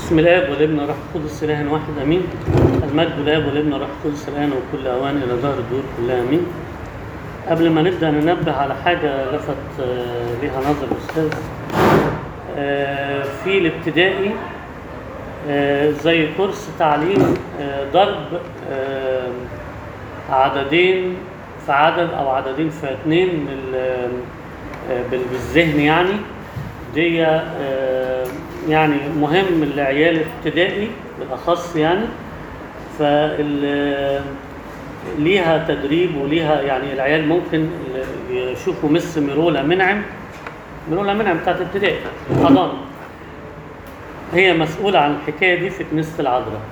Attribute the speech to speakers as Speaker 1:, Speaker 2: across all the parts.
Speaker 1: بسم الاب والابن والروح القدس اله واحد امين المجد للاب والابن والروح القدس الان وكل اوان الى دار الدور كلها امين قبل ما نبدا ننبه على حاجه لفت آه، ليها نظر الاستاذ آه، في الابتدائي آه، زي كورس تعليم آه، ضرب آه، عددين في عدد او عددين في اتنين بال- آه، بال- بالذهن يعني دي آه، يعني مهم لعيال الابتدائي بالاخص يعني فال ليها تدريب وليها يعني العيال ممكن يشوفوا مس ميرولا منعم ميرولا منعم بتاعت ابتدائي حضانه هي مسؤولة عن الحكاية دي في كنيسة العذراء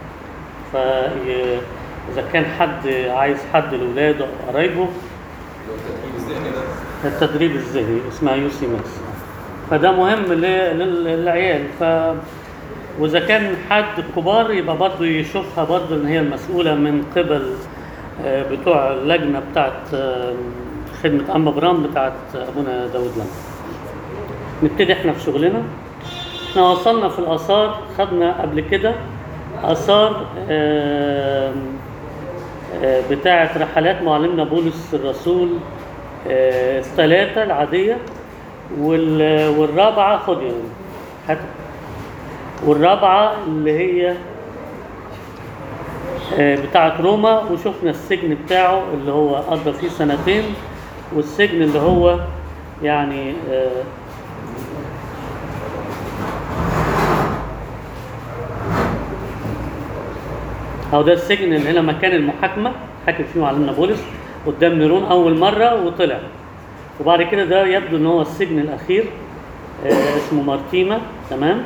Speaker 1: فإذا كان حد عايز حد لولاده أو قرايبه
Speaker 2: لو التدريب الذهني ده
Speaker 1: التدريب الذهني اسمها يوسي ماكس فده مهم ل- لل- للعيال ف واذا كان حد كبار يبقى برضه يشوفها برضه ان هي المسؤوله من قبل آه، بتوع اللجنه بتاعت آه، خدمه ام برام بتاعت ابونا داود لما نبتدي احنا في شغلنا احنا وصلنا في الاثار خدنا قبل كده اثار آم، آه، بتاعة رحلات معلمنا بولس الرسول آه، الثلاثة العادية وال- والرابعة خد يعني هات والرابعة اللي هي آه، بتاعة روما وشفنا السجن بتاعه اللي هو قضى فيه سنتين والسجن اللي هو يعني آه، أو ده السجن اللي هنا مكان المحاكمة حاكم فيه معلمنا بولس قدام نيرون أول مرة وطلع وبعد كده ده يبدو إن هو السجن الأخير آه، اسمه مارتيما تمام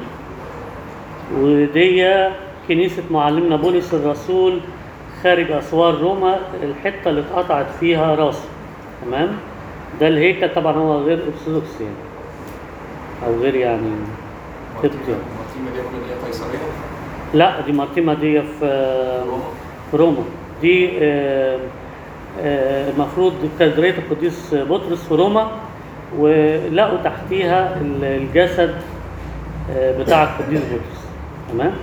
Speaker 1: ودي كنيسة معلمنا بولس الرسول خارج أسوار روما الحتة اللي اتقطعت فيها راسه تمام ده الهيكل طبعا هو غير أرثوذكس يعني أو غير يعني قبطي يعني.
Speaker 2: المرتيمة دي قلنا اللي هي قيصرية
Speaker 1: لا دي مارتيما دي في
Speaker 2: روما
Speaker 1: في روما دي آه، آه، المفروض كاتدرائية القديس بطرس في روما ولقوا تحتيها ال- الجسد آه، بتاع القديس بطرس تمام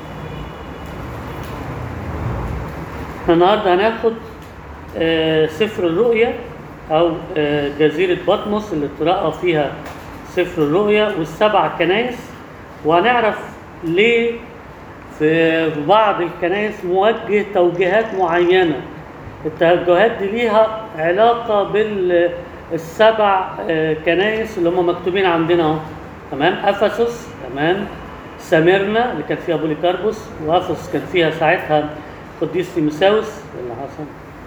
Speaker 1: احنا النهارده هناخد آه، سفر الرؤيا او آه، جزيرة بطمس اللي اترقى فيها سفر الرؤيا والسبع كنايس وهنعرف ليه في بعض الكنائس موجه توجيهات معينة التوجيهات دي ليها علاقة بالسبع كنائس اللي هم مكتوبين عندنا اهو تمام افسس تمام سميرنا اللي كان فيها بوليكاربوس وافسس كان فيها ساعتها قديس تيموساوس إيه اللي حصل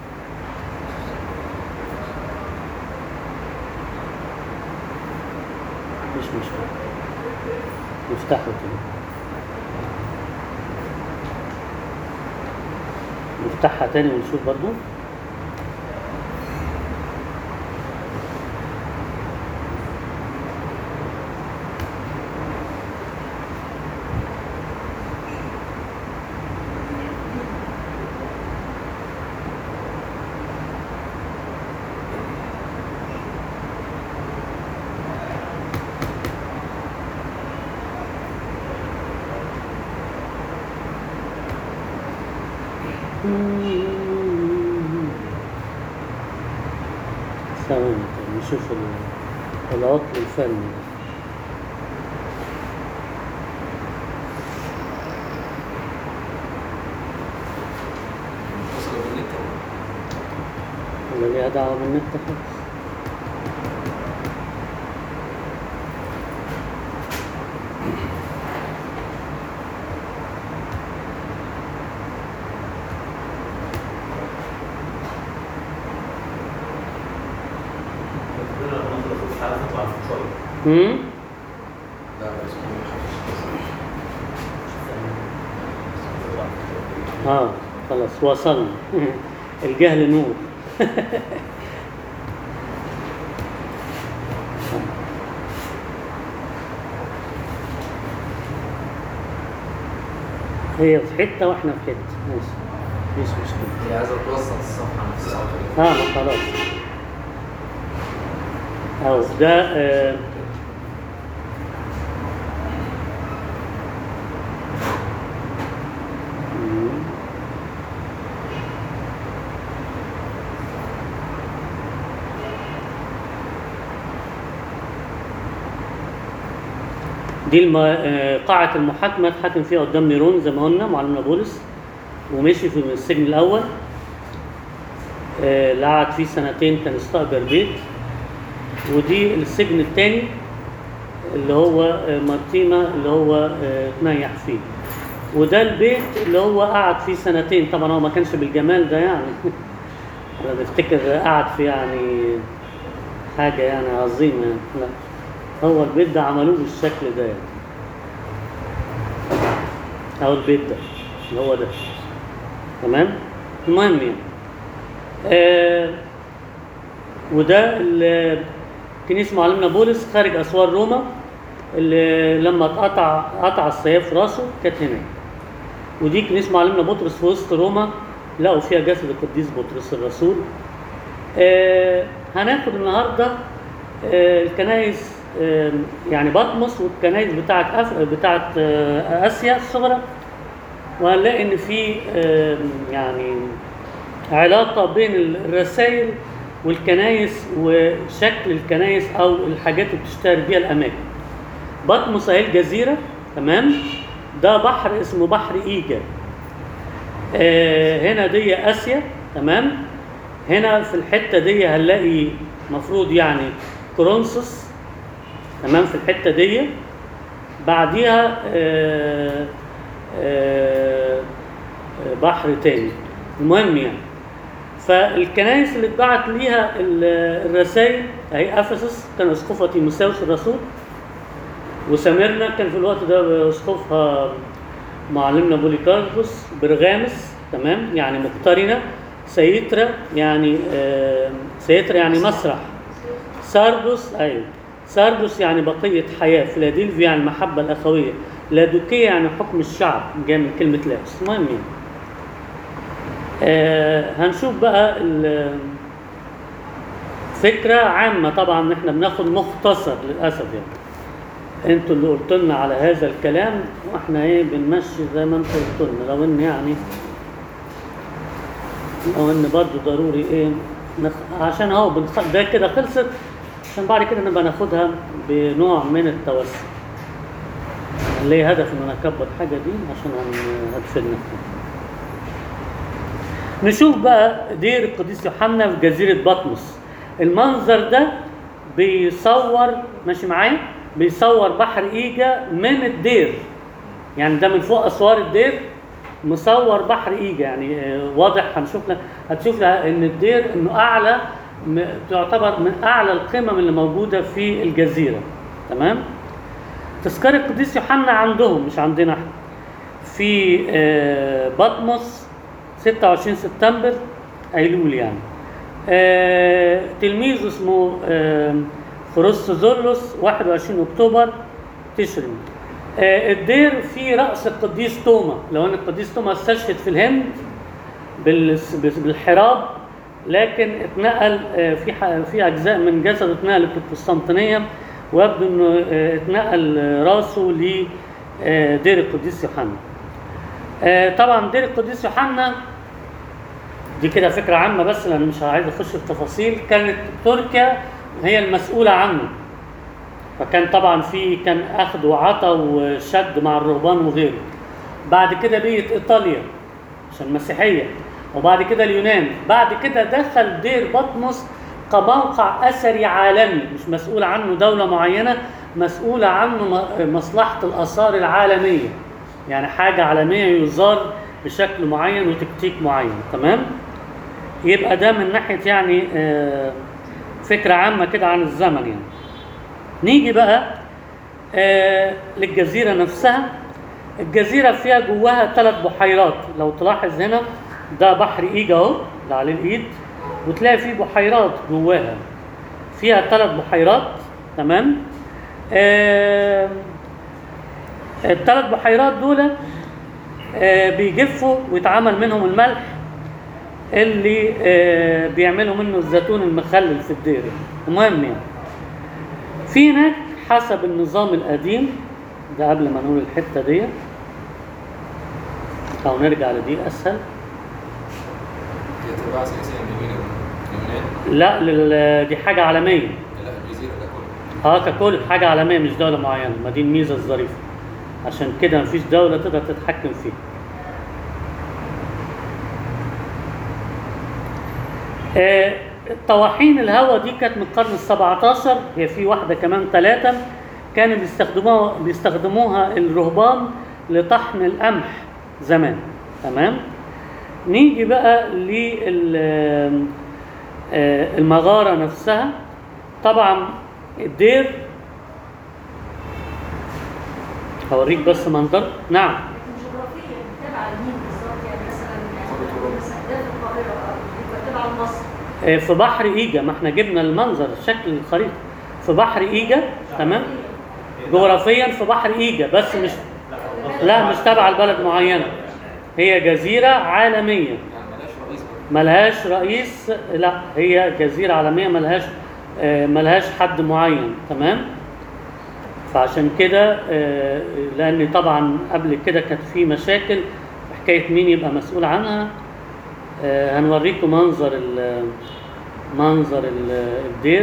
Speaker 1: مش مشكلة نفتحه تاني نفتحها تاني ونشوف برضو ثواني طيب نشوف ال- العطل الفني ده.
Speaker 2: منفصلة بالنت
Speaker 1: ولا ليها دعوة بالنت خالص امم
Speaker 2: لا بس
Speaker 1: اه خلاص وصلنا الجهل نور هي في حته واحنا في حته ماشي مفيش مشكله
Speaker 2: هي عايزة توسط الصفحة نفسها
Speaker 1: اه ما خلاص اهو ده آه دي الم... آه، قاعة المحاكمة اتحاكم فيها قدام نيرون زي ما قلنا معلمنا بولس ومشي في السجن الأول آه، اللي قعد فيه سنتين كان استأجر بيت ودي السجن الثاني اللي هو آه، مارتيما اللي هو آه، اتنيح فيه وده البيت اللي هو قعد فيه سنتين طبعا هو ما كانش بالجمال ده يعني انا بفتكر قعد في يعني حاجة يعني عظيمة يعني لا هو البيت ده عملوه بالشكل ده يعني أو البيت ده اللي هو ده تمام المهم يعني آه وده ال- كنيسة معلمنا بولس خارج أسوار روما اللي لما اتقطع قطع السياف راسه كانت هناك ودي كنيسة معلمنا بطرس في وسط روما لقوا فيها جسد القديس بطرس الرسول آه هناخد النهارده آه الكنايس آه يعني بطمس والكنايس بتاعت أف... بتاعت آه اسيا الصغرى وهنلاقي ان في آه يعني علاقه بين الرسائل والكنايس وشكل الكنايس او الحاجات اللي بتشتهر بيها الاماكن بطمس اهي الجزيره تمام ده بحر اسمه بحر ايجا آه هنا دي اسيا تمام هنا في الحته دي هنلاقي مفروض يعني كورنثوس تمام في الحته دي بعديها آه آه بحر تاني المهم يعني فالكنائس اللي اتبعت ليها ال- الرسائل اهي افسس كان اسقفها تيموساوس الرسول وسميرنا كان في الوقت ده اسقفها معلمنا بوليكاربوس برغامس تمام يعني مقترنه سيترا يعني آه سيترا يعني مسرح ساردوس ايوه ساردوس يعني بقيه حياه فيلادلفيا يعني المحبه الاخويه لادوكيه يعني حكم الشعب جاي من كلمه لاوس المهم يعني آه هنشوف بقى ال- فكرة عامة طبعا احنا بناخد مختصر للأسف يعني انتوا اللي قلتوا لنا على هذا الكلام واحنا ايه بنمشي زي ما انتوا قلتوا لنا لو ان يعني لو ان برضه ضروري ايه نخ... عشان اهو بنخ... ده كده خلصت عشان بعد كده نبقى ناخدها بنوع من التوسع ليه هدف ان انا اكبر حاجه دي عشان هن- هتفيدنا نشوف بقى دير القديس يوحنا في جزيره بطمس المنظر ده بيصور ماشي معايا بيصور بحر ايجا من الدير يعني ده من فوق اسوار الدير مصور بحر ايجا يعني آه، واضح هنشوف ل- هتشوف ل- ان الدير انه اعلى م- تعتبر من اعلى القمم اللي موجوده في الجزيره تمام تذكار القديس يوحنا عندهم مش عندنا احنا في آه، بطمس 26 سبتمبر ايلول يعني آه، تلميذ اسمه آه، فروستوزولوس 21 اكتوبر تشرين آه، الدير فيه رأس القديس توما لو ان القديس توما استشهد في الهند بال- بالحراب لكن اتنقل آه، في ح- في اجزاء من جسده اتنقلت للقسطنطينيه ويبدو انه آه، اتنقل آه، راسه لدير القديس يوحنا آه، طبعا دير القديس يوحنا دي كده فكرة عامة بس لأن مش عايز أخش في تفاصيل كانت تركيا هي المسؤولة عنه فكان طبعا في كان أخذ وعطى وشد مع الرهبان وغيره بعد كده بقيت إيطاليا عشان المسيحية وبعد كده اليونان بعد كده دخل دير بطمس كموقع أثري عالمي مش مسؤول عنه دولة معينة مسؤولة عنه م- مصلحة الآثار العالمية يعني حاجة عالمية يزار بشكل معين وتكتيك معين تمام يبقى ده من ناحية يعني آه، فكرة عامة كده عن الزمن يعني نيجي بقى آه، للجزيرة نفسها الجزيرة فيها جواها ثلاث بحيرات لو تلاحظ هنا ده بحر ايجا اهو ده عليه الايد وتلاقي فيه بحيرات جواها فيها ثلاث بحيرات تمام آه الثلاث بحيرات دول آه بيجفوا ويتعمل منهم الملح اللي آه بيعملوا منه الزيتون المخلل في الدير المهم يعني في هناك حسب النظام القديم ده قبل ما نقول الحته دي او نرجع لدي اسهل
Speaker 2: هي تبع سياسيا لمين؟ اليونان؟
Speaker 1: لا لل... دي حاجه عالميه
Speaker 2: لا الجزيرة ده
Speaker 1: اه ككل حاجة عالمية مش دولة معينة ما دي الميزة الظريفة عشان كده مفيش دولة تقدر تتحكم فيه آه، طواحين الهواء دي كانت من القرن السبعة عشر هي في واحدة كمان ثلاثة كانوا بيستخدموها بيستخدموها الرهبان لطحن القمح زمان تمام نيجي بقى للمغارة نفسها طبعا الدير هوريك بس منظر نعم
Speaker 3: جغرافيا تبع لمين بالظبط يعني مثلا يعني مثلا ده في القاهره يبقى تبع لمصر
Speaker 1: آه، في بحر ايجا ما احنا جبنا المنظر شكل الخريطة في بحر ايجا تمام جغرافيا في بحر ايجا بس مش لا مش تبع البلد معينة هي جزيرة عالمية
Speaker 2: يعني ملهاش رئيس
Speaker 1: ملهاش رئيس لا هي جزيرة عالمية ملهاش آه، ملهاش حد معين تمام فعشان كده آه، لأن طبعا قبل كده كانت في مشاكل في حكاية مين يبقى مسؤول عنها آه، هنوريكم منظر ال- منظر ال- الدير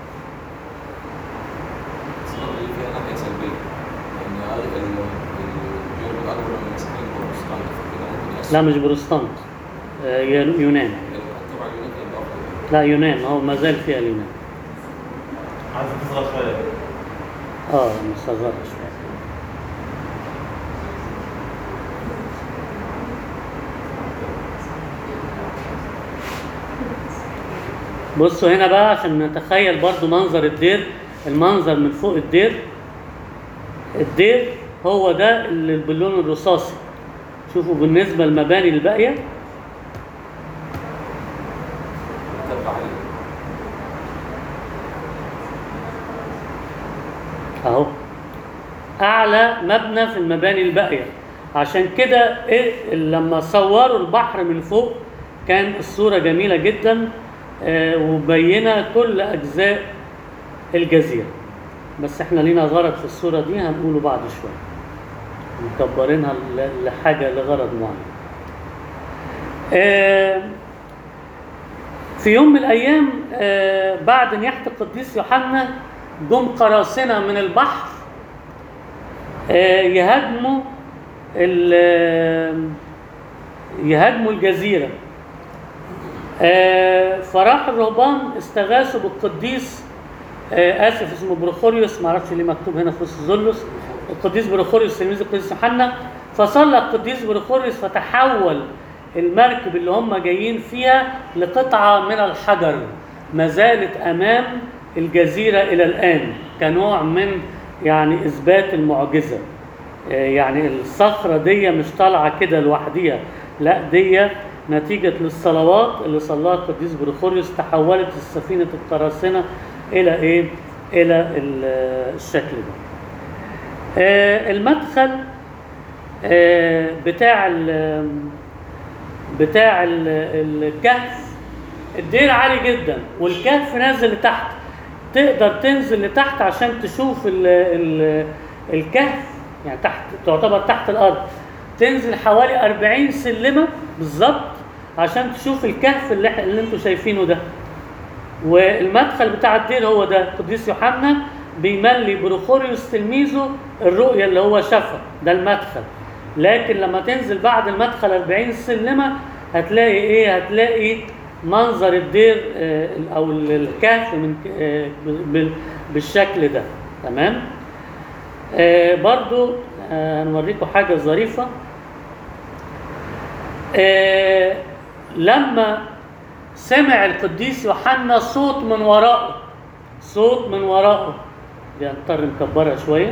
Speaker 2: الصناعة اللي فيها ناحية سلبية يعني ال- ال- الجانب الأكبر من المساكين بروتستانت فكده ممكن يأثر
Speaker 1: لا مش بروستانت آه، يونان
Speaker 2: يعني تبع اليونان يبقى أفضل
Speaker 1: لا يونان هو ما زال فيها اليونان
Speaker 4: عايز تصغر شويه
Speaker 1: اه مصغرة شوية بصوا هنا بقى عشان نتخيل برضو منظر الدير المنظر من فوق الدير الدير هو ده اللي باللون الرصاصي شوفوا بالنسبة للمباني الباقية
Speaker 2: تبع ال-
Speaker 1: اهو اعلى مبنى في المباني الباقيه عشان كده إيه لما صوروا البحر من فوق كان الصوره جميله جدا آه، ومبينه كل اجزاء الجزيره بس احنا لينا غرض في الصوره دي هنقوله بعد شويه مكبرينها ل- لحاجه لغرض معين آه، في يوم من الايام آه، بعد نياحه القديس يوحنا جم قراصنه من البحر آه، يهاجموا ال- يهاجموا الجزيره آه، فراح الرهبان استغاثوا بالقديس آه، اسف اسمه بروخوريوس ما اعرفش ليه مكتوب هنا خصوص القديس بروخوريوس تلميذ القديس يوحنا فصلى القديس بروخوريوس فتحول المركب اللي هم جايين فيها لقطعه من الحجر ما زالت امام الجزيره الى الان كنوع من يعني اثبات المعجزه آه، يعني الصخره دي مش طالعه كده لوحديها لا دي نتيجة للصلوات اللي صلاها القديس بروخوريوس تحولت السفينة القراصنة إلى إيه؟ إلى ال- الشكل ده. آه، المدخل آه، بتاع ال بتاع ال- الكهف الدير عالي جدا والكهف نازل لتحت تقدر تنزل لتحت عشان تشوف ال ال الكهف يعني تحت تعتبر تحت الارض تنزل حوالي 40 سلمه بالظبط عشان تشوف الكهف اللي, إح- اللي انتوا شايفينه ده والمدخل بتاع الدير هو ده قديس يوحنا بيملي بروخوريوس تلميذه الرؤية اللي هو شافها ده المدخل لكن لما تنزل بعد المدخل 40 سلمة هتلاقي ايه هتلاقي منظر الدير آه، او الكهف من ك- آه، بال- بالشكل ده تمام آه، برضو آه، هنوريكم حاجة ظريفة آه، لما سمع القديس يوحنا صوت من وراءه صوت من وراءه دي هنضطر نكبرها شويه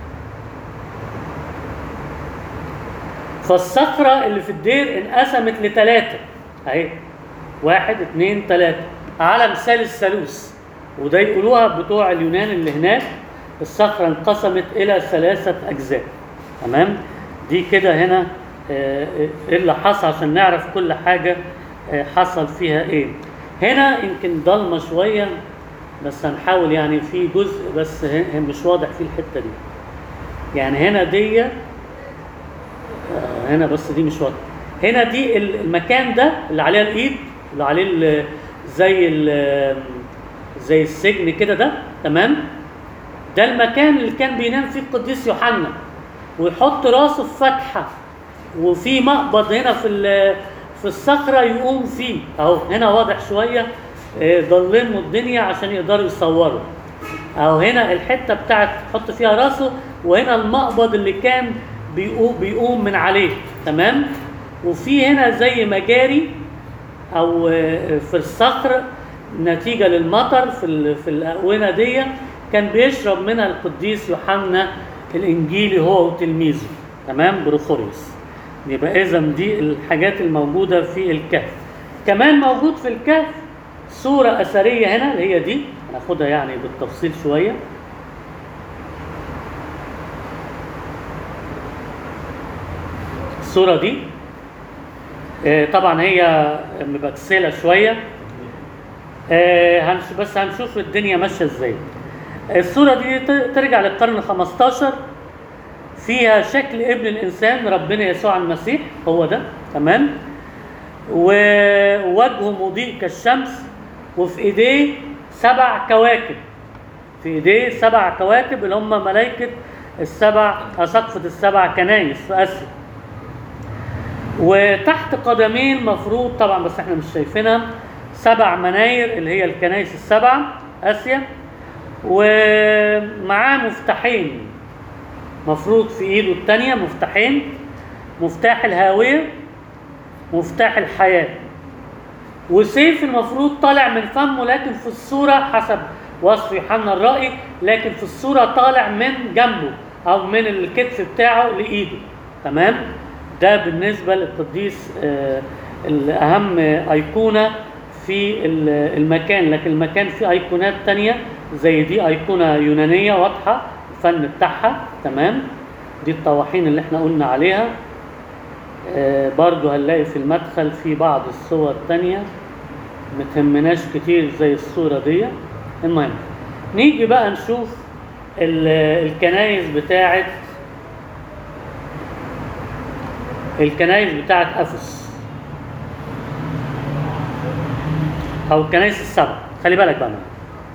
Speaker 1: فالصخرة اللي في الدير انقسمت لثلاثة اهي واحد اتنين تلاتة على مثال الثالوث وده يقولوها بتوع اليونان اللي هناك الصخرة انقسمت إلى ثلاثة أجزاء تمام دي كده هنا آه، ايه اللي حصل عشان نعرف كل حاجة آه، حصل فيها ايه هنا يمكن ضلمة شوية بس هنحاول يعني في جزء بس ه- مش واضح فيه الحتة دي يعني هنا دي آه، هنا بس دي مش واضحة هنا دي ال- المكان ده اللي عليه الايد اللي عليه ال- زي ال- زي السجن كده ده تمام ده المكان اللي كان بينام فيه القديس يوحنا ويحط راسه في فتحه وفي مقبض هنا في ال- في الصخره يقوم فيه اهو هنا واضح شويه آه، ضلموا الدنيا عشان يقدروا يصوروا اهو هنا الحته بتاعت تحط فيها راسه وهنا المقبض اللي كان بيقوم بيقوم من عليه تمام وفي هنا زي مجاري او آه، في الصخر نتيجه للمطر في ال- في الاونه دي كان بيشرب منها القديس يوحنا الانجيلي هو وتلميذه تمام بروخوريوس يبقى اذا دي الحاجات الموجوده في الكهف كمان موجود في الكهف صوره اثريه هنا اللي هي دي هناخدها يعني بالتفصيل شويه الصوره دي آه، طبعا هي مبكسله شويه آه، هنش بس هنشوف الدنيا ماشيه ازاي الصوره دي ت- ترجع للقرن ال 15 فيها شكل ابن الانسان ربنا يسوع المسيح هو ده تمام ووجهه مضيء كالشمس وفي ايديه سبع كواكب في ايديه سبع كواكب اللي هم ملائكه السبع اساقفه السبع كنايس في اسيا وتحت قدمين مفروض طبعا بس احنا مش شايفينها سبع مناير اللي هي الكنائس السبع اسيا ومعاه مفتاحين مفروض في ايده الثانيه مفتاحين مفتاح الهاويه مفتاح الحياه وسيف المفروض طالع من فمه لكن في الصوره حسب وصف يوحنا الرائي لكن في الصوره طالع من جنبه او من الكتف بتاعه لايده تمام ده بالنسبه للقديس آه، الاهم ايقونه في ال- المكان لكن المكان فيه ايقونات تانية زي دي ايقونه يونانيه واضحه الفن بتاعها تمام دي الطواحين اللي احنا قلنا عليها آه، برضو هنلاقي في المدخل في بعض الصور تانية متهمناش كتير زي الصورة دي المهم نيجي بقى نشوف ال- الكنايس بتاعت الكنايس بتاعت افس او الكنايس السبع خلي بالك بقى معايا.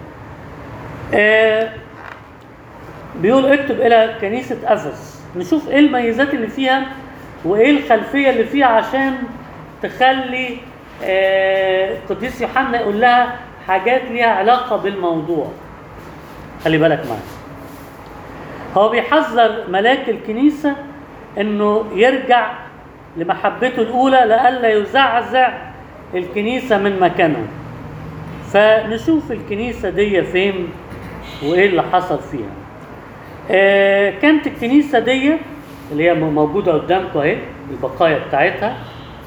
Speaker 1: آه بيقول اكتب الى كنيسه افس نشوف ايه الميزات اللي فيها وايه الخلفيه اللي فيها عشان تخلي آه، القديس يوحنا يقول لها حاجات ليها علاقه بالموضوع خلي بالك معايا هو بيحذر ملاك الكنيسه انه يرجع لمحبته الاولى لئلا يزعزع الكنيسه من مكانها فنشوف الكنيسه دي فين وايه اللي حصل فيها آه، كانت الكنيسه دي اللي هي موجوده قدامكم اهي البقايا بتاعتها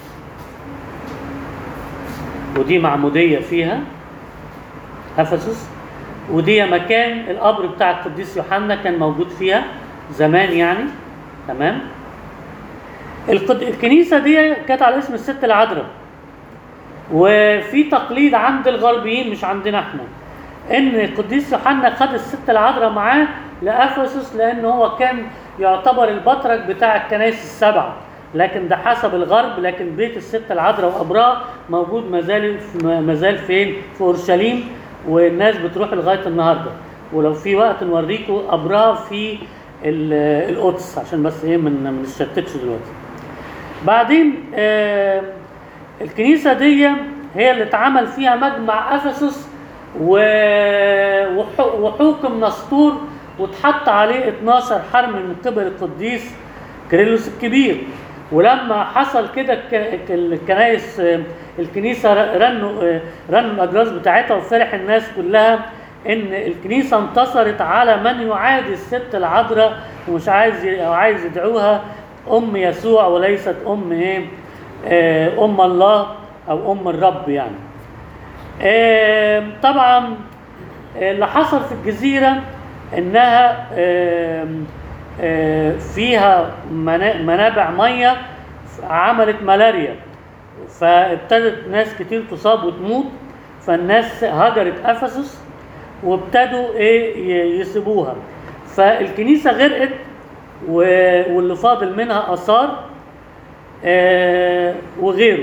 Speaker 1: ودي معموديه فيها افسس ودي مكان القبر بتاع القديس يوحنا كان موجود فيها زمان يعني تمام القد... الكنيسه دي كانت على اسم الست العذراء وفي تقليد عند الغربيين مش عندنا احنا ان القديس يوحنا خد الست العذراء معاه لافسس لان هو كان يعتبر البطرك بتاع الكنائس السبعه لكن ده حسب الغرب لكن بيت الست العذراء وقبرها موجود مازال مازال فين في اورشليم والناس بتروح لغايه النهارده ولو في وقت نوريكم قبرها في ال- القدس عشان بس ايه من ما نشتتش دلوقتي بعدين آه الكنيسة دي هي اللي اتعمل فيها مجمع أفسس و- وح- وحوكم نسطور واتحط عليه 12 حرم من قبل القديس كيرلس الكبير ولما حصل كده الك- الكنائس الكنيسة رنوا رنوا الأجراس بتاعتها وفرح الناس كلها إن الكنيسة انتصرت على من يعادي الست العذراء ومش عايز ي- عايز يدعوها أم يسوع وليست أم إيه آه، أم الله أو أم الرب يعني آه، طبعا آه، اللي حصل في الجزيرة إنها آه، آه، فيها منا- منابع مية عملت ملاريا فابتدت ناس كتير تصاب وتموت فالناس هجرت أفسس وابتدوا ايه ي- يسيبوها فالكنيسة غرقت و- واللي فاضل منها آثار آه، وغيره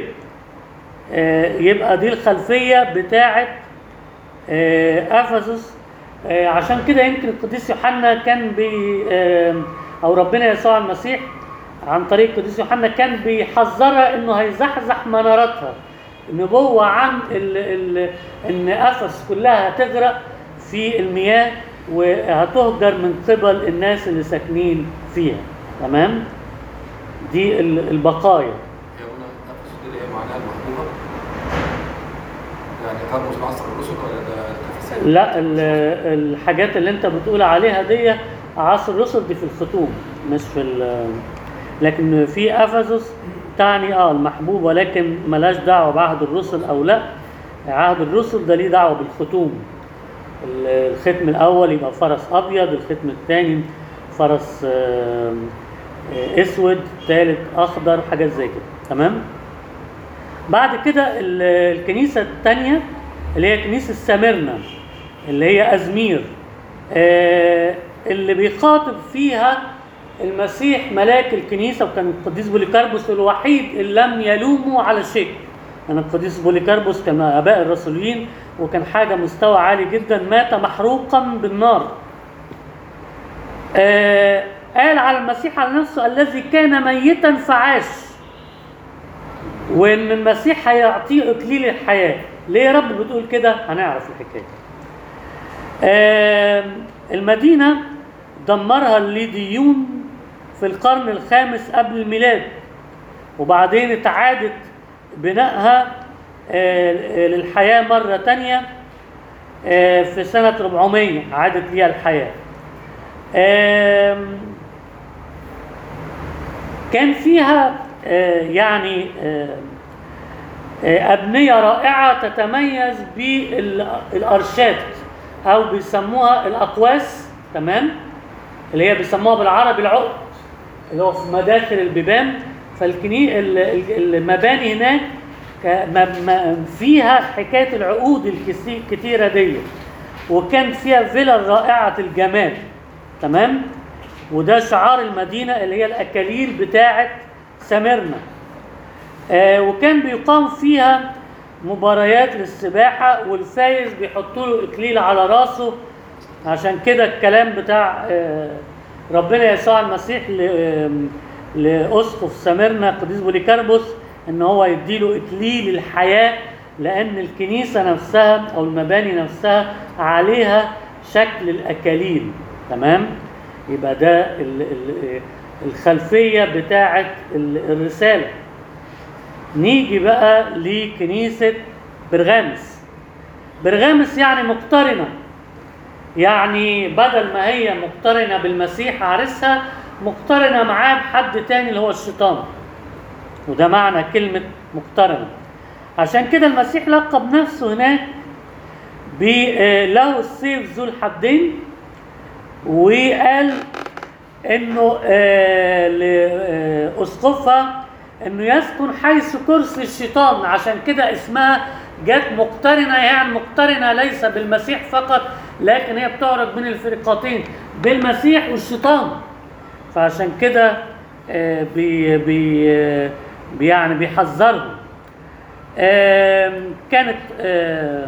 Speaker 1: آه، يبقى دي الخلفية بتاعة آه، أفسس آه، عشان كده يمكن القديس يوحنا كان بي آه، او ربنا يسوع المسيح عن طريق القديس يوحنا كان بيحذرها انه هيزحزح منارتها نبوة عن ال ال ان افس كلها هتغرق في المياه وهتهجر من قبل الناس اللي ساكنين فيها تمام دي ال- البقايا
Speaker 2: هي قلنا نفس دي هي معناها المحبوبة يعني ترمز لعصر الرسل ولا ده تفسير؟
Speaker 1: لا ال- الحاجات اللي انت بتقول عليها دي عصر الرسل دي في الختوم مش في ال- لكن في افسس تعني اه المحبوب ولكن ملاش دعوه بعهد الرسل او لا عهد الرسل ده ليه دعوه بالختوم ال- الختم الاول يبقى فرس ابيض الختم الثاني فرس آم، آه، اسود الثالث اخضر حاجات زي كده تمام بعد كده ال- الكنيسه الثانيه اللي هي كنيسه سامرنا اللي هي ازمير آه، اللي بيخاطب فيها المسيح ملاك الكنيسه وكان القديس بوليكاربوس الوحيد اللي لم يلومه على شيء كان القديس بوليكاربوس كان اباء الرسولين وكان حاجه مستوى عالي جدا مات محروقا بالنار آه، قال على المسيح على نفسه الذي كان ميتا فعاش وان المسيح هيعطيه اكليل الحياه ليه يا رب بتقول كده هنعرف الحكايه آم، المدينه دمرها الليديون في القرن الخامس قبل الميلاد وبعدين اتعادت بنائها آه، للحياه مره تانية آه، في سنه 400 عادت ليها الحياه آم، كان فيها آه، يعني آه، آه، أبنية رائعة تتميز بالأرشات أو بيسموها الأقواس تمام اللي هي بيسموها بالعربي العقد اللي هو في مداخل البيبان فالكني ال- ال- المباني هناك ك- م- م- فيها حكاية العقود الكثي- الكتيرة دي وكان فيها فيلا رائعة الجمال تمام وده شعار المدينة اللي هي الأكاليل بتاعة سمرنا آه وكان بيقام فيها مباريات للسباحة والفايز بيحطوا له إكليل على راسه عشان كده الكلام بتاع آه ربنا يسوع المسيح ل- آم، لأسقف سمرنا قديس بوليكاربوس إن هو يديله إكليل الحياة لأن الكنيسة نفسها أو المباني نفسها عليها شكل الأكاليل تمام يبقى ده ال- ال- الخلفية بتاعة ال- الرسالة نيجي بقى لكنيسة برغامس برغامس يعني مقترنة يعني بدل ما هي مقترنة بالمسيح عريسها مقترنة معاه بحد تاني اللي هو الشيطان وده معنى كلمة مقترنة عشان كده المسيح لقب نفسه هناك بله السيف ذو الحدين وقال انه آه، لاسقفها انه يسكن حيث كرسي الشيطان عشان كده اسمها جت مقترنه يعني مقترنه ليس بالمسيح فقط لكن هي بتعرض بين الفرقتين بالمسيح والشيطان فعشان كده آه، بي بي آه، بي- يعني بيحذرهم آم، كانت آم،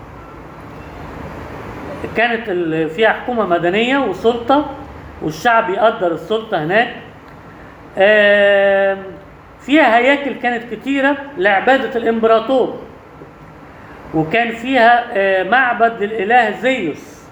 Speaker 1: كانت ال- فيها حكومة مدنية وسلطة والشعب يقدر السلطة هناك آم، فيها هياكل كانت كتيرة لعبادة الإمبراطور وكان فيها آه، معبد للإله زيوس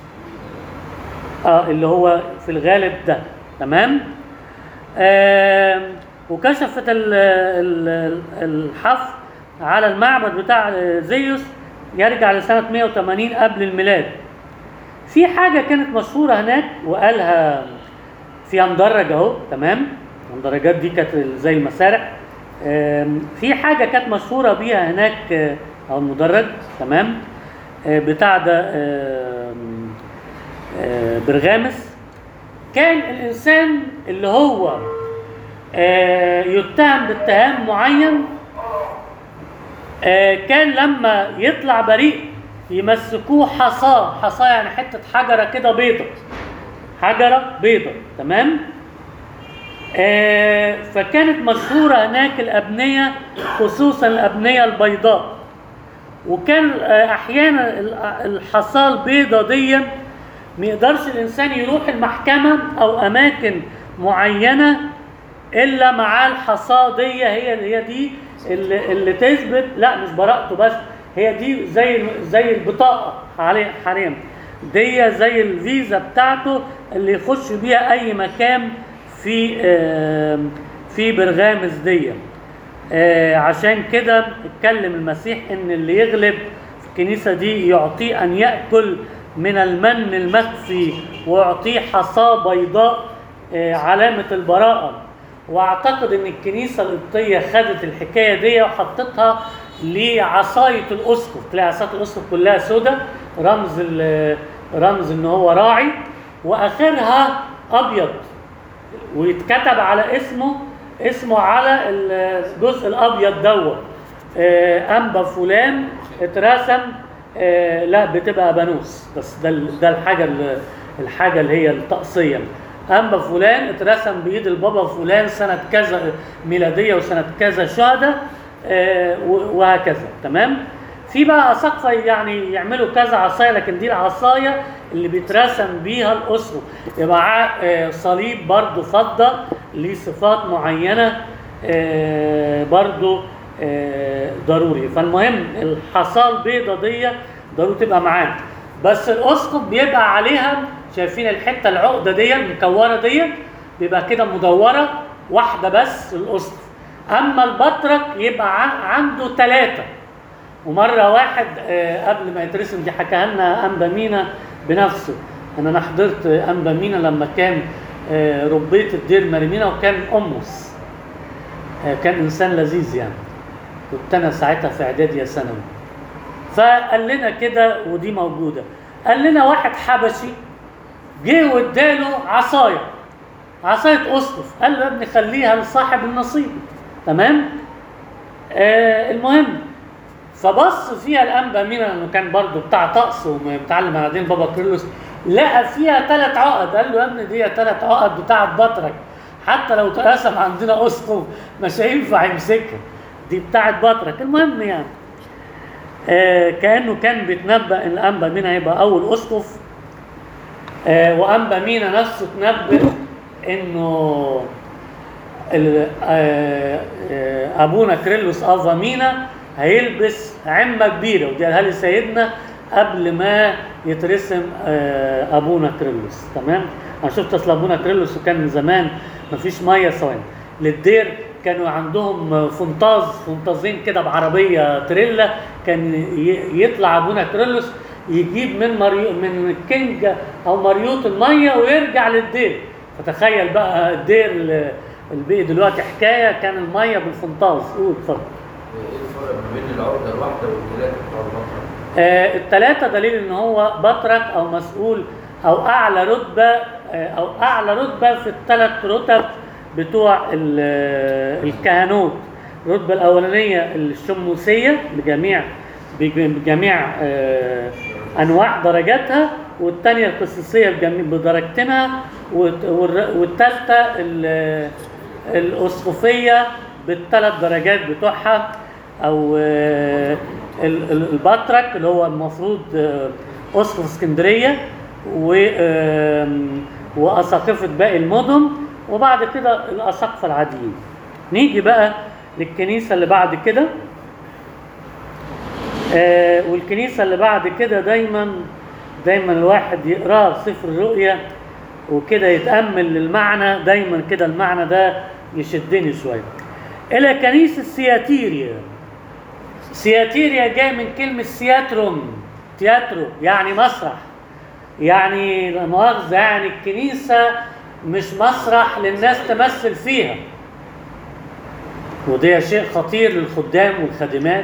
Speaker 1: اه اللي هو في الغالب ده تمام آم، وكشفت ال- ال- الحفر على المعبد بتاع زيوس يرجع لسنة 180 قبل الميلاد في حاجة كانت مشهورة هناك وقالها فيها مدرج اهو تمام المدرجات دي كانت زي المسارح آم، في حاجة كانت مشهورة بيها هناك آه، أو المدرج تمام آه، بتاع ده آم، آه، برغامس كان الإنسان اللي هو آه، يتهم باتهام معين آه، كان لما يطلع بريء يمسكوه حصاه حصاه يعني حتة حجرة كده بيضة حجرة بيضة تمام آه، فكانت مشهورة هناك الأبنية خصوصا الأبنية البيضاء وكان آه، احيانا ال- الحصاه البيضاء دي ما يقدرش الانسان يروح المحكمه او اماكن معينه الا مع الحصاه دي هي هي دي اللي, اللي تثبت لا مش براءته بس هي دي زي زي البطاقه حاليا حاليا دي زي الفيزا بتاعته اللي يخش بيها اي مكان في آه، في برغامز دي آه، عشان كده اتكلم المسيح ان اللي يغلب في الكنيسه دي يعطيه ان ياكل من المن المخفي ويعطيه حصاه بيضاء آه، علامه البراءه واعتقد ان الكنيسه القبطيه خدت الحكايه دي وحطتها لعصايه الاسقف تلاقي عصايه الاسقف كلها سودة رمز ال- رمز ان هو راعي واخرها ابيض ويتكتب على اسمه اسمه على الجزء الابيض دوت آه، انبا فلان اترسم آه، لا بتبقى بانوس بس ده ال- ده الحاجه ال- الحاجه اللي هي الطقسيه انبا فلان اترسم بايد البابا فلان سنه كذا ميلاديه وسنه كذا شهداء آه، و- وهكذا تمام في بقى اساقفه يعني يعملوا كذا عصايه لكن دي العصايه اللي بيترسم بيها الاسره يبقى معاه آه، صليب برضو فضه ليه صفات معينه آه، برضو آه، ضروري فالمهم الحصاه البيضه دي ضروري تبقى معاه بس الاسقف بيبقى عليها شايفين الحته العقده دي المكوره دي بيبقى كده مدوره واحده بس الاسقف اما البطرك يبقى ع- عنده ثلاثه ومره واحد آه، قبل ما يترسم دي حكاها لنا انبا مينا بنفسه ان انا حضرت انبا مينا لما كان آه، ربيت الدير مريمينا وكان امس آه، كان انسان لذيذ يعني كنت انا ساعتها في اعدادي ثانوي فقال لنا كده ودي موجوده قال لنا واحد حبشي جه واداله عصايه عصايه اسقف قال له يا ابني خليها لصاحب النصيب تمام آه المهم فبص فيها الانبا مينا لانه كان برضه بتاع طقس ومتعلم على دين بابا كيرلس لقى فيها ثلاث عقد قال له يا ابني دي ثلاث عقد بتاعت بطرك حتى لو اترسم عندنا اسقف مش هينفع يمسكها دي بتاعت بطرك المهم يعني آه كانه كان بيتنبأ ان الانبا مينا هيبقى اول اسقف آه وانبا مينا نفسه تنبأ انه ال- آه، آه، ابونا كريلوس افا مينا هيلبس عمه كبيره ودي قالها لي سيدنا قبل ما يترسم آه، ابونا كريلوس تمام انا شفت اصل ابونا كريلوس وكان من زمان مفيش ميه ثواني للدير كانوا عندهم فنطاز فنطازين كده بعربيه تريلا كان ي- يطلع ابونا كريلوس يجيب من مريو من الكنج او مريوط الميه ويرجع للدير فتخيل بقى الدير ال- البيئي دلوقتي حكايه كان الميه بالفنطاز قول اتفضل
Speaker 5: ايه الفرق ما بين العقده الواحده والثلاثه بتوع البقره؟
Speaker 1: آه الثلاثة دليل ان هو بطرك او مسؤول او اعلى رتبة آه او اعلى رتبة في الثلاث رتب بتوع ال- آه، الكهنوت الرتبة الاولانية الشموسية بجميع بج- بجميع آه انواع درجاتها والثانية القسيسية بجميع بدرجتها والت- والر- والثالثة ال- الاسقفية بالثلاث درجات بتوعها او آه، ال- ال- البطرك اللي هو المفروض آه، اسقف اسكندريه و آم، واساقفه باقي المدن وبعد كده الاساقفه العاديين نيجي بقى للكنيسه اللي بعد كده آه، والكنيسه اللي بعد كده دايما دايما الواحد يقراه في سفر الرؤيا وكده يتامل للمعنى دايما كده المعنى ده يشدني شويه الى كنيسه سياتيريا سياتيريا جاي من كلمه سياترون تياترو يعني مسرح يعني لا مؤاخذه يعني الكنيسه مش مسرح للناس تمثل فيها وده شيء خطير للخدام والخادمات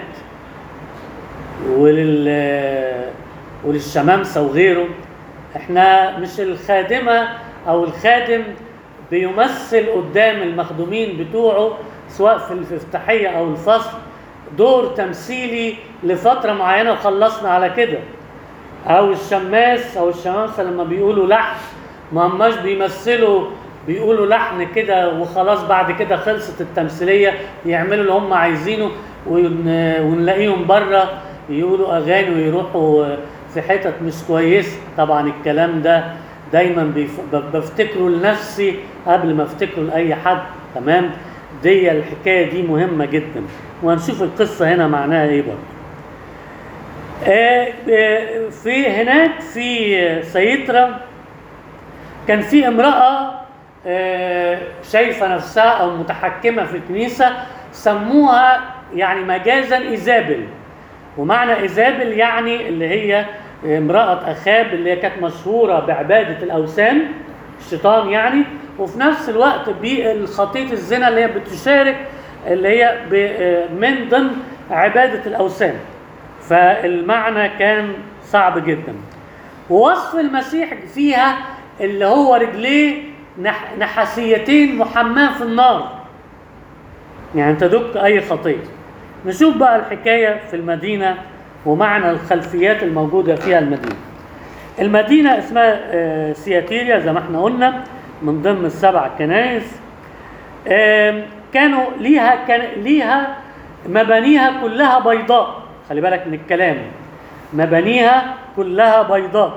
Speaker 1: ولل وللشمامسه وغيره احنا مش الخادمه او الخادم بيمثل قدام المخدومين بتوعه سواء في الافتتاحيه او الفصل دور تمثيلي لفتره معينه وخلصنا على كده او الشماس او الشمامسه لما بيقولوا لحن ما هماش بيمثلوا بيقولوا لحن كده وخلاص بعد كده خلصت التمثيليه يعملوا اللي هم عايزينه ون- ونلاقيهم بره يقولوا اغاني ويروحوا في حتت مش كويسه طبعا الكلام ده دايما بيف... ب- بفتكره لنفسي قبل ما افتكره لاي حد تمام دي الحكايه دي مهمه جدا وهنشوف القصه هنا معناها ايه برضه آه، آه، في هناك في سيترا كان في امرأة آه، شايفة نفسها أو متحكمة في الكنيسة سموها يعني مجازا إيزابل ومعنى إيزابل يعني اللي هي امرأة أخاب اللي هي كانت مشهورة بعبادة الأوثان الشيطان يعني وفي نفس الوقت بالخطية الزنا اللي هي بتشارك اللي هي ب- آه، من ضمن عبادة الأوثان فالمعنى كان صعب جدا ووصف المسيح فيها اللي هو رجليه نح نحاسيتين محماه في النار يعني تدك اي خطيه نشوف بقى الحكايه في المدينه ومعنى الخلفيات الموجوده فيها المدينه المدينه اسمها آه، سياتيريا زي ما احنا قلنا من ضمن السبع كنائس آم، كانوا ليها كان ليها مبانيها كلها بيضاء خلي بالك من الكلام مبانيها كلها بيضاء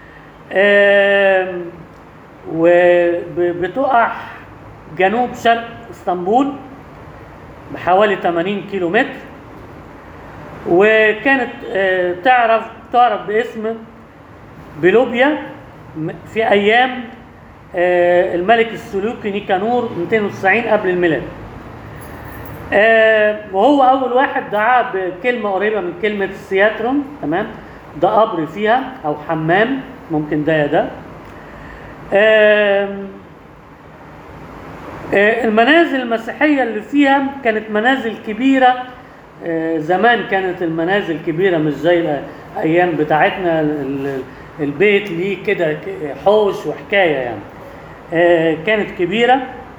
Speaker 1: آم، وبتقع جنوب شرق اسطنبول بحوالي 80 كيلو متر وكانت آه، تعرف تعرف باسم بلوبيا م- في ايام آه، الملك السلوكي نيكانور 290 قبل الميلاد آه، وهو اول واحد دعا بكلمه قريبه من كلمه سياترون تمام ده قبر فيها او حمام ممكن ده يا ده آم، آه، المنازل المسيحية اللي فيها كانت منازل كبيرة آه، زمان كانت المنازل كبيرة مش زي الأيام بتاعتنا ال- البيت ليه كده ك- حوش وحكاية يعني آه، كانت كبيرة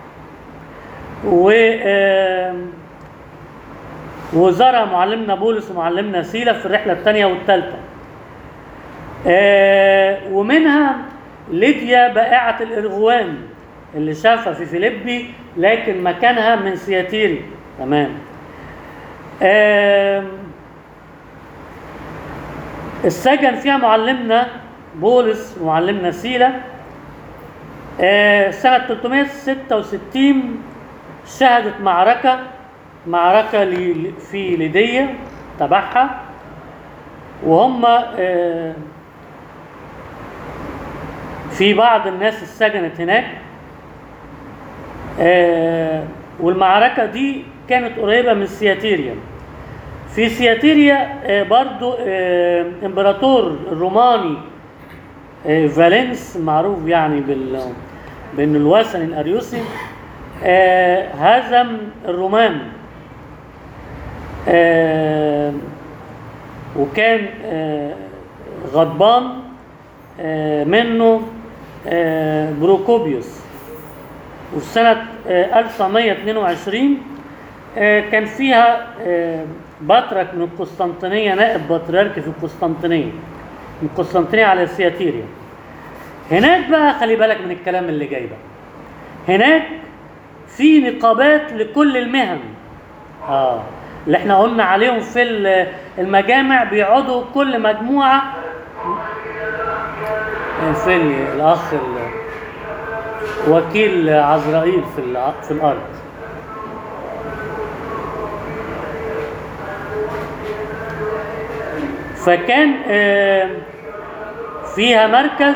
Speaker 1: و آم، وزارها معلمنا بولس ومعلمنا سيلا في الرحلة الثانية والثالثة آه، ومنها ليديا بائعة الإرغوان اللي شافها في فيليبي لكن مكانها من سياتيري تمام آم، السجن فيها معلمنا بولس ومعلمنا سيلا آه، سنة 366 شهدت معركة معركة ل- في ليدية تبعها وهم آه، في بعض الناس اتسجنت هناك آه، والمعركة دي كانت قريبة من سياتيريا في سياتيريا آه، برضو آه، امبراطور الروماني آه، فالنس معروف يعني بال بانه الوثني الاريوسي آه، هزم الرومان آه، وكان آه، غضبان آه، منه آه، بروكوبيوس وفي سنة آه، 1922 آه، كان فيها آه، بطرك من القسطنطينية نائب بطريرك في القسطنطينية من القسطنطينية على سياتيريا هناك بقى خلي بالك من الكلام اللي جاي بقى هناك في نقابات لكل المهن اه اللي احنا قلنا عليهم في ال- المجامع بيقعدوا كل مجموعة فين الأخ ال- وكيل عزرائيل في الع- في الأرض فكان آه، فيها مركز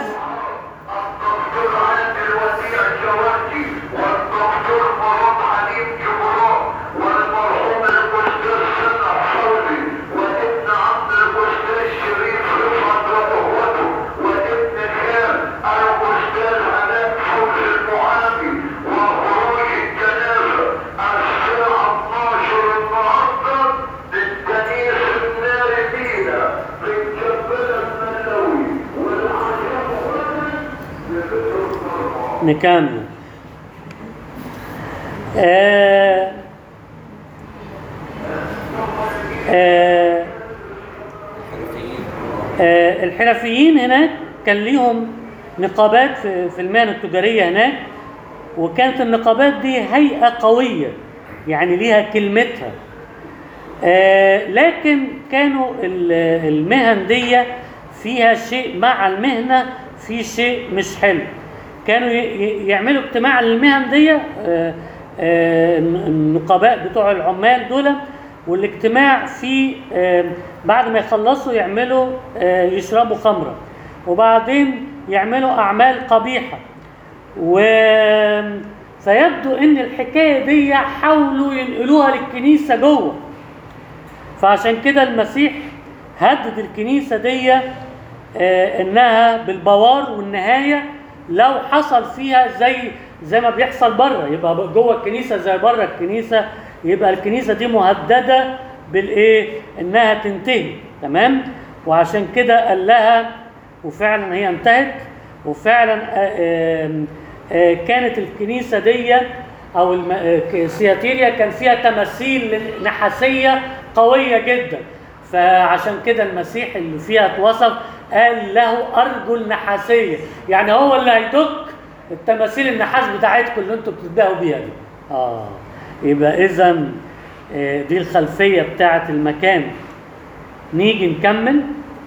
Speaker 6: عند الوديع الجوادي والدكتور مراد عليم جبران والمرحوم الاستاذ سنة حولي وابن عم الاستاذ شريف رفعت واخوته وابن خال الاستاذ علاء فوز المحامي وخروج الجنازه الساعه 12 النهارده بالكنيسه الناردينه في الجبل المنوي والعجب ولد
Speaker 1: نكمل آه آه
Speaker 2: حرفيين
Speaker 1: آه، الحرفيين هناك كان ليهم نقابات في في المهن التجارية هناك وكانت النقابات دي هيئة قوية يعني ليها كلمتها آه لكن كانوا ال- المهن دي فيها شيء مع المهنة في شيء مش حلو كانوا ي- ي- يعملوا اجتماع للمهن دي آه، آه، النقباء بتوع العمال دول والاجتماع فيه آه، بعد ما يخلصوا يعملوا آه، يشربوا خمرة وبعدين يعملوا أعمال قبيحة و فيبدو ان الحكايه دي حاولوا ينقلوها للكنيسه جوه فعشان كده المسيح هدد الكنيسه دي آه، انها بالبوار والنهايه لو حصل فيها زي زي ما بيحصل بره يبقى جوه الكنيسه زي بره الكنيسه يبقى الكنيسه دي مهدده بالايه انها تنتهي تمام وعشان كده قال لها وفعلا هي انتهت وفعلا آه، آم، آه، كانت الكنيسه دي او الم- آه، سياتيريا كان فيها تماثيل نحاسيه قويه جدا فعشان كده المسيح اللي فيها اتوصف قال له ارجل نحاسيه يعني هو اللي هيدك التماثيل النحاس بتاعتكم اللي انتوا بتتباهوا بيها دي اه يبقى اذا دي الخلفيه بتاعه المكان نيجي نكمل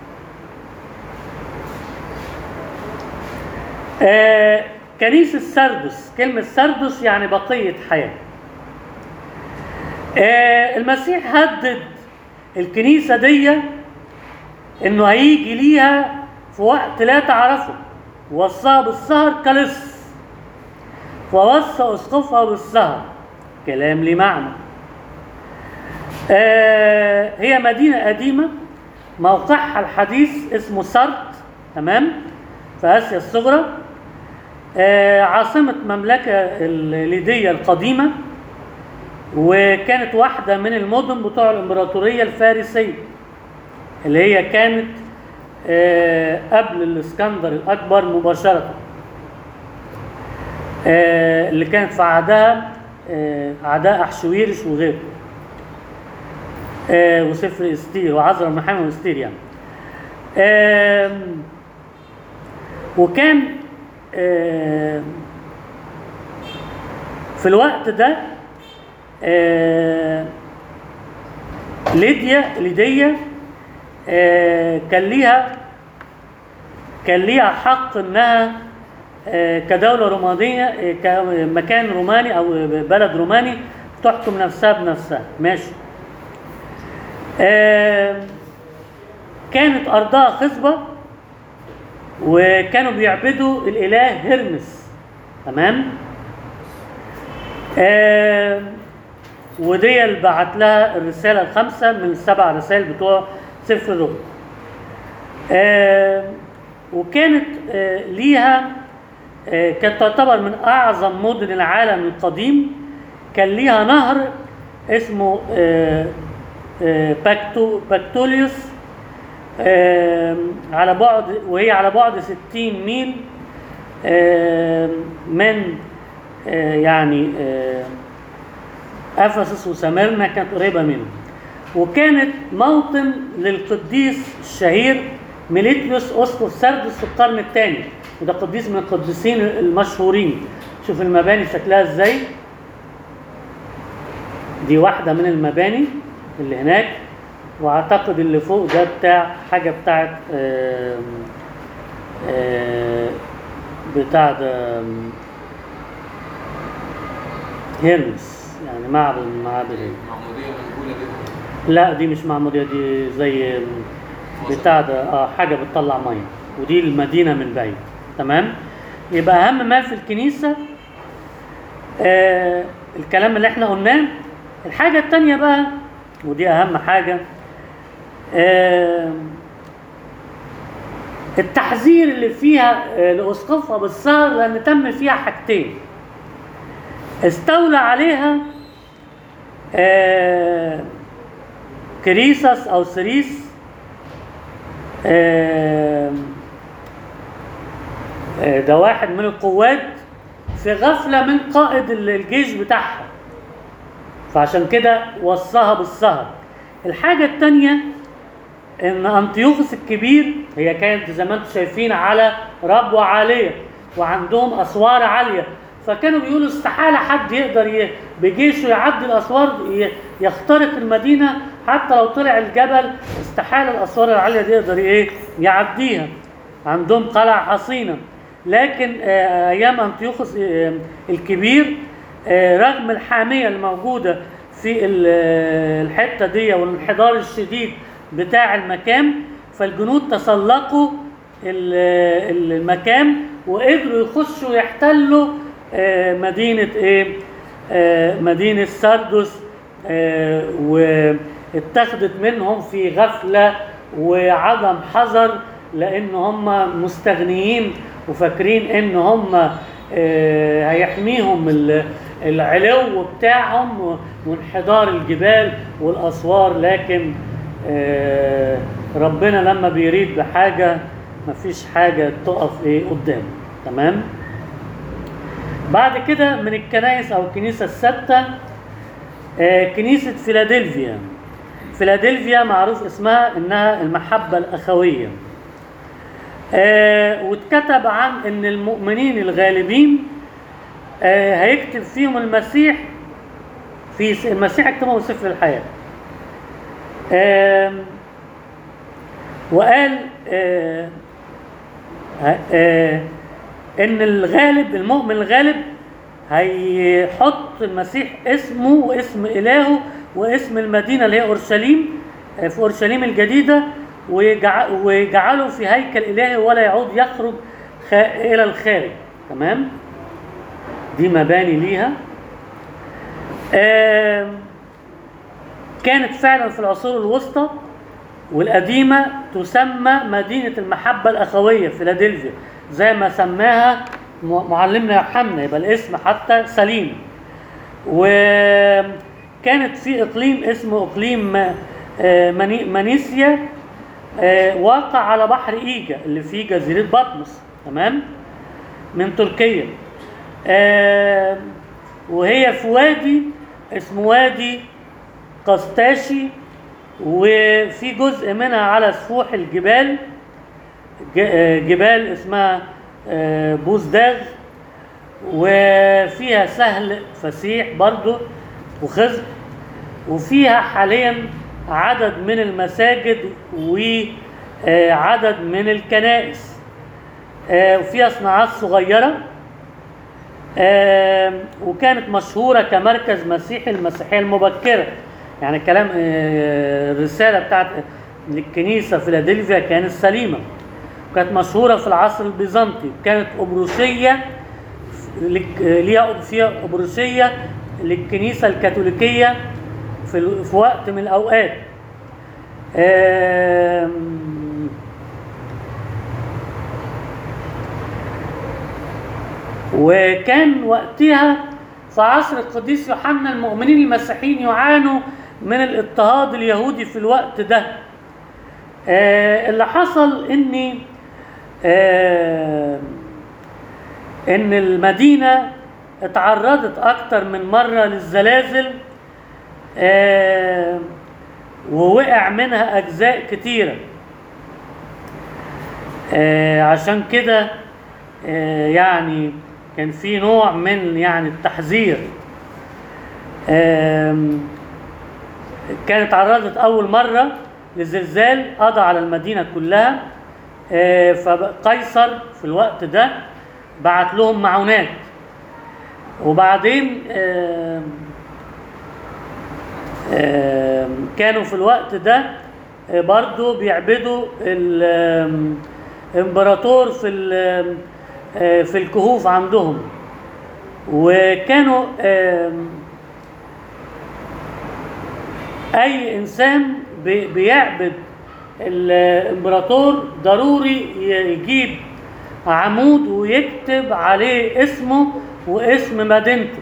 Speaker 1: آه كنيسة سردس كلمة سردس يعني بقية حياة آه المسيح هدد الكنيسة دي انه هيجي ليها في وقت لا تعرفه وصاها بالسهر كلص فوصى اسقفها بالسهر كلام ليه معنى آه هي مدينة قديمة موقعها الحديث اسمه سرد تمام في آسيا الصغرى آه عاصمة مملكة الليدية القديمة وكانت واحدة من المدن بتوع الإمبراطورية الفارسية اللي هي كانت آه قبل الإسكندر الأكبر مباشرة آه اللي كانت في عهدها آه أعداء أحشويرش وغيره آه وسفر استير وعزرا محمد واستير يعني آم، وكان آم، في الوقت ده آم، ليديا ليديا آه، كان ليها كان ليها حق انها آه، كدولة رومانية آه، كمكان روماني او بلد روماني تحكم نفسها بنفسها ماشي آه، كانت ارضها خصبة وكانوا بيعبدوا الاله هرمس تمام آه، ودي اللي بعت لها الرسالة الخامسة من السبع رسائل بتوع سفر الروح آه، وكانت آه، ليها آه، كانت تعتبر من أعظم مدن العالم القديم كان ليها نهر اسمه آه، آه، باكتو باكتوليوس آه، على بعد وهي على بعد 60 ميل آه، من آه، يعني آه، افسس وسميرنا كانت قريبه منه وكانت موطن للقديس الشهير ميليتيوس اسقف سردس في القرن الثاني وده قديس من القديسين المشهورين شوف المباني شكلها ازاي دي واحده من المباني اللي هناك واعتقد اللي فوق ده بتاع حاجه بتاعت آم، آم، بتاع ده آم، هيرمس يعني معبد من معابد هيرمس
Speaker 2: معمودية منقولة جدا
Speaker 1: لا دي مش معمودية دي زي بتاع ده اه حاجة بتطلع مية ودي المدينة من بعيد تمام يبقى أهم ما في الكنيسة آه الكلام اللي احنا قلناه الحاجة التانية بقى ودي أهم حاجة آه التحذير اللي فيها آه لأسقفها بالسهر لأن تم فيها حاجتين استولى عليها آه كريسس او سريس آه، آه، ده واحد من القوات في غفلة من قائد ال- الجيش بتاعها فعشان كده وصاها بالسهر الحاجة التانية ان انطيوخس الكبير هي كانت زي ما انتم شايفين على ربوة عالية وعندهم اسوار عالية فكانوا بيقولوا استحالة حد يقدر ي- بجيشه يعدي الأسوار ي- يخترق المدينة حتى لو طلع الجبل استحالة الأسوار العالية دي يقدر إيه يعديها عندهم قلعة حصينة لكن آه، أيام أنطيوخوس آه، الكبير آه، رغم الحامية الموجودة في ال- آه، الحتة دي والانحدار الشديد بتاع المكان فالجنود تسلقوا ال- آه، المكان وقدروا يخشوا يحتلوا آه، مدينة إيه؟ آه، مدينة سردس آه، واتخذت منهم في غفلة وعدم حذر لأن هم مستغنيين وفاكرين إن هم آه، هيحميهم ال- العلو بتاعهم وانحدار الجبال والأسوار لكن آه، ربنا لما بيريد بحاجة مفيش حاجة تقف إيه قدامه تمام؟ بعد كده من الكنائس او الكنيسه السادسه آه، كنيسه فيلادلفيا فيلادلفيا معروف اسمها انها المحبه الاخويه آه، واتكتب عن ان المؤمنين الغالبين آه، هيكتب فيهم المسيح في س- المسيح اكتبهم في سفر الحياه آم، وقال آه، ه- آه، ان الغالب المؤمن الغالب هيحط المسيح اسمه واسم الهه واسم المدينه اللي هي اورشليم آه، في اورشليم الجديده ويجع- ويجعله في هيكل الهي ولا يعود يخرج خ- الى الخارج تمام دي مباني ليها آم، كانت فعلا في العصور الوسطى والقديمة تسمى مدينة المحبة الأخوية فيلادلفيا زي ما سماها م- معلمنا يوحنا يبقى الاسم حتى سليم وكانت في إقليم اسمه إقليم آه، مني- منيسيا آه، واقع على بحر إيجا اللي فيه جزيرة بطمس تمام من تركيا آه، وهي في وادي اسمه وادي قسطاشي وفي جزء منها على سفوح الجبال ج- آه، جبال اسمها آه، بوزداغ وفيها سهل فسيح برضو وخزق وفيها حاليا عدد من المساجد وعدد من الكنائس آه، وفيها صناعات صغيرة آم، وكانت مشهورة كمركز مسيحي المسيحية المبكرة يعني كلام آه، الرسالة بتاعت للكنيسة فيلادلفيا كانت سليمة كانت مشهورة في العصر البيزنطي كانت أبروشية لك- ليها فيها أبروشية للكنيسة الكاثوليكية في, ال- في وقت من الأوقات آم، وكان وقتها في عصر القديس يوحنا المؤمنين المسيحيين يعانوا من الاضطهاد اليهودي في الوقت ده آه اللي حصل ان آه ان المدينه اتعرضت اكتر من مره للزلازل آه ووقع منها اجزاء كتيره آه عشان كده آه يعني كان في نوع من يعني التحذير آم، كانت تعرضت أول مرة لزلزال قضى على المدينة كلها آه، فقيصر في الوقت ده بعت لهم معونات وبعدين آم، آم، كانوا في الوقت ده آه، برضو بيعبدوا الامبراطور في ال- آه، في الكهوف عندهم وكانوا آم، اي انسان بي- بيعبد الامبراطور ضروري يجيب عمود ويكتب عليه اسمه واسم مدينته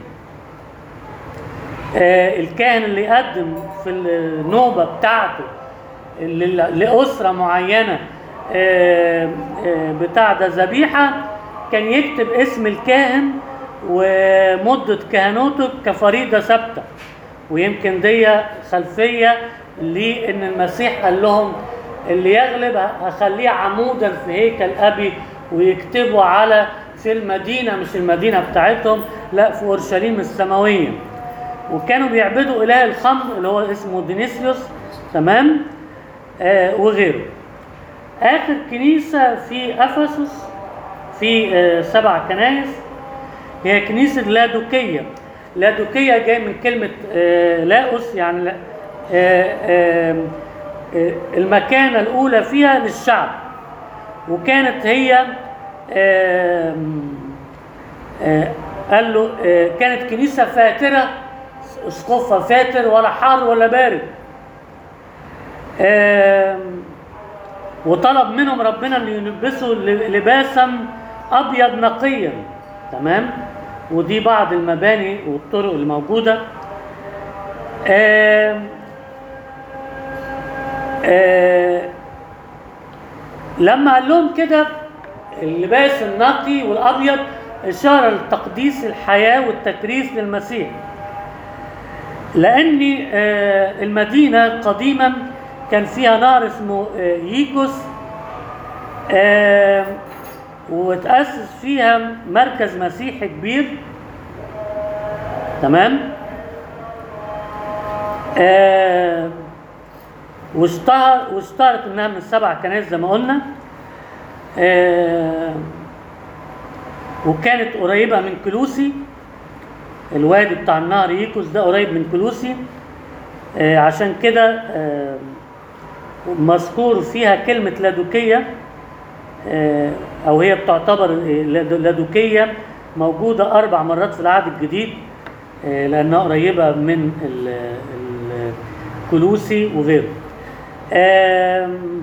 Speaker 1: آه، الكاهن اللي يقدم في النوبة بتاعته اللي- لأسرة معينة آه، آه، بتاع ده ذبيحة كان يكتب اسم الكاهن ومدة كهنوته كفريضة ثابتة ويمكن دي خلفية لأن المسيح قال لهم اللي يغلب هخليه عمودا في هيكل أبي ويكتبوا على في المدينة مش المدينة بتاعتهم لا في أورشليم السماوية وكانوا بيعبدوا إله الخمر اللي هو اسمه دينيسيوس تمام آه وغيره آخر كنيسة في أفسس في آه سبع كنائس هي كنيسة لادوكية لادوكية جاي من كلمة آه لاؤس يعني لا- آه آه آه المكانة الأولى فيها للشعب وكانت هي آم، آه، قال له آه، كانت كنيسة فاترة اسقفها فاتر ولا حار ولا بارد آم، وطلب منهم ربنا ان يلبسوا ل- لباسا ابيض نقيا تمام ودي بعض المباني والطرق الموجوده آم، آه، لما قال لهم كده اللباس النقي والابيض اشاره لتقديس الحياه والتكريس للمسيح لان آه، المدينه قديما كان فيها نهر اسمه آه، ييكوس آه، وتأسس فيها مركز مسيحي كبير تمام آه، واشتهر واشتهرت انها من السبع كنائس زي ما قلنا آه، وكانت قريبة من كلوسي الوادي بتاع النهر ييكوس ده قريب من كلوسي آه، عشان كده آه، مذكور فيها كلمة لادوكية آه، أو هي بتعتبر آه، لاد- لادوكية موجودة أربع مرات في العهد الجديد آه، لأنها قريبة من ال- ال- كلوسي وغيره آم،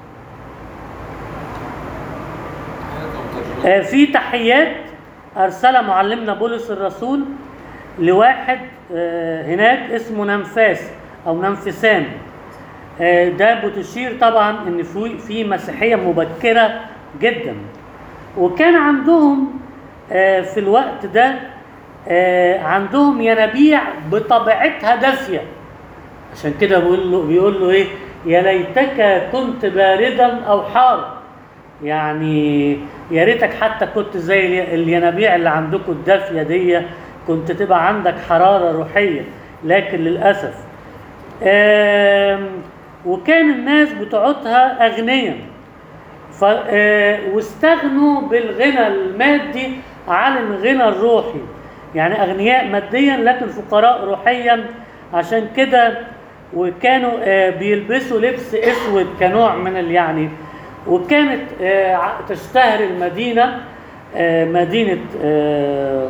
Speaker 1: آه، في تحيات أرسلها معلمنا بولس الرسول لواحد آه، هناك اسمه ننفاس أو ننفسان آه، ده بتشير طبعا ان في في مسيحيه مبكره جدا وكان عندهم آه، في الوقت ده آه، عندهم ينابيع بطبيعتها دافيه عشان كده بيقول له بيقول له ايه يا ليتك كنت باردا او حار يعني يا ريتك حتى كنت زي الي- الينابيع اللي عندكم الدافيه دي كنت تبقى عندك حراره روحيه لكن للاسف آم، وكان الناس بتوعتها اغنياء ف آه، واستغنوا بالغنى المادي عن الغنى الروحي يعني اغنياء ماديا لكن فقراء روحيا عشان كده وكانوا آه، بيلبسوا لبس اسود كنوع من ال- يعني وكانت آه، ع- تشتهر المدينه آه، مدينه آم،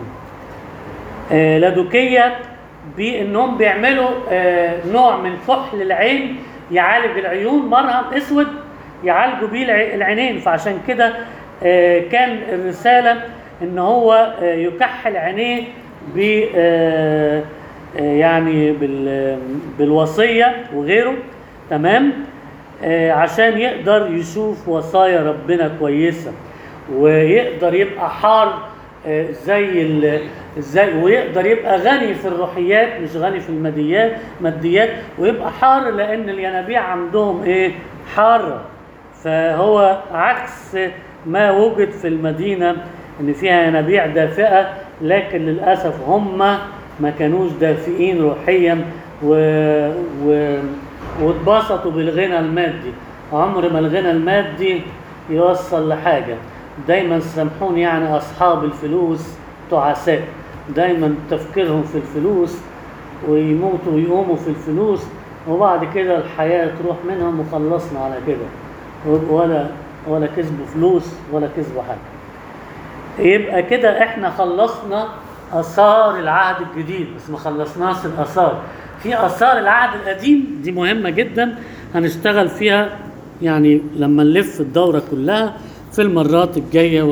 Speaker 1: آه، لادوكية بانهم بيعملوا آه، نوع من كحل العين يعالج العيون مرهم اسود يعالجوا بيه الع- العينين فعشان كده آه، كان الرساله ان هو آه، يكحل عينيه ب آه، آه، يعني بال- بالوصيه وغيره تمام آه، عشان يقدر يشوف وصايا ربنا كويسه ويقدر يبقى حار آه، زي ال- ازاي ويقدر يبقى غني في الروحيات مش غني في الماديات ماديات ويبقى حار لان الينابيع عندهم ايه حاره فهو عكس ما وجد في المدينه ان فيها ينابيع دافئه لكن للاسف هم ما كانوش دافئين روحيا و... و... واتبسطوا بالغنى المادي عمر ما الغنى المادي يوصل لحاجه دايما سامحوني يعني اصحاب الفلوس تعساء دايما تفكيرهم في الفلوس ويموتوا ويقوموا في الفلوس وبعد كده الحياة تروح منهم وخلصنا على كده ولا ولا كسبوا فلوس ولا كسبوا حاجة يبقى كده احنا خلصنا آثار العهد الجديد بس ما خلصناش الآثار في آثار العهد القديم دي مهمة جدا هنشتغل فيها يعني لما نلف الدورة كلها في المرات الجاية